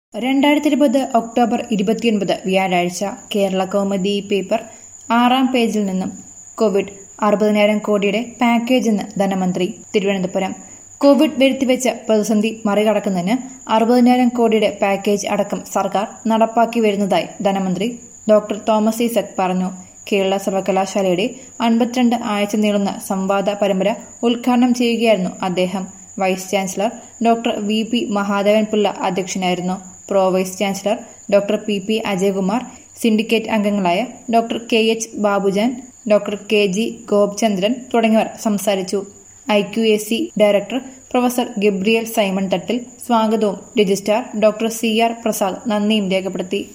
രണ്ടായിരത്തി ഇരുപത് ഒക്ടോബർ ഇരുപത്തിയൊൻപത് വ്യാഴാഴ്ച കേരള കൗമുദി പേപ്പർ ആറാം പേജിൽ നിന്നും കോവിഡ് അറുപതിനായിരം കോടിയുടെ പാക്കേജെന്ന് ധനമന്ത്രി തിരുവനന്തപുരം കോവിഡ് വരുത്തിവെച്ച പ്രതിസന്ധി മറികടക്കുന്നതിന് അറുപതിനായിരം കോടിയുടെ പാക്കേജ് അടക്കം സർക്കാർ നടപ്പാക്കി വരുന്നതായി ധനമന്ത്രി ഡോക്ടർ തോമസ് ഐസക് പറഞ്ഞു കേരള സർവകലാശാലയുടെ അൻപത്തിരണ്ട് ആഴ്ച നീളുന്ന സംവാദ പരമ്പര ഉദ്ഘാടനം ചെയ്യുകയായിരുന്നു അദ്ദേഹം vice chancellor doctor V P Mahadevan Pillai അധ്യക്ഷനായിരുന്നു pro vice chancellor doctor P P Ajayakumar syndicate അംഗങ്ങളായ doctor K H Babujan doctor K G Gopachandran തുടങ്ങിയവർ സംസാരിച്ചു I Q A C director professor Gabriel Simon Thattil സ്വാഗതവും registrar doctor C R Prasad നന്ദിയും രേഖപ്പെടുത്തി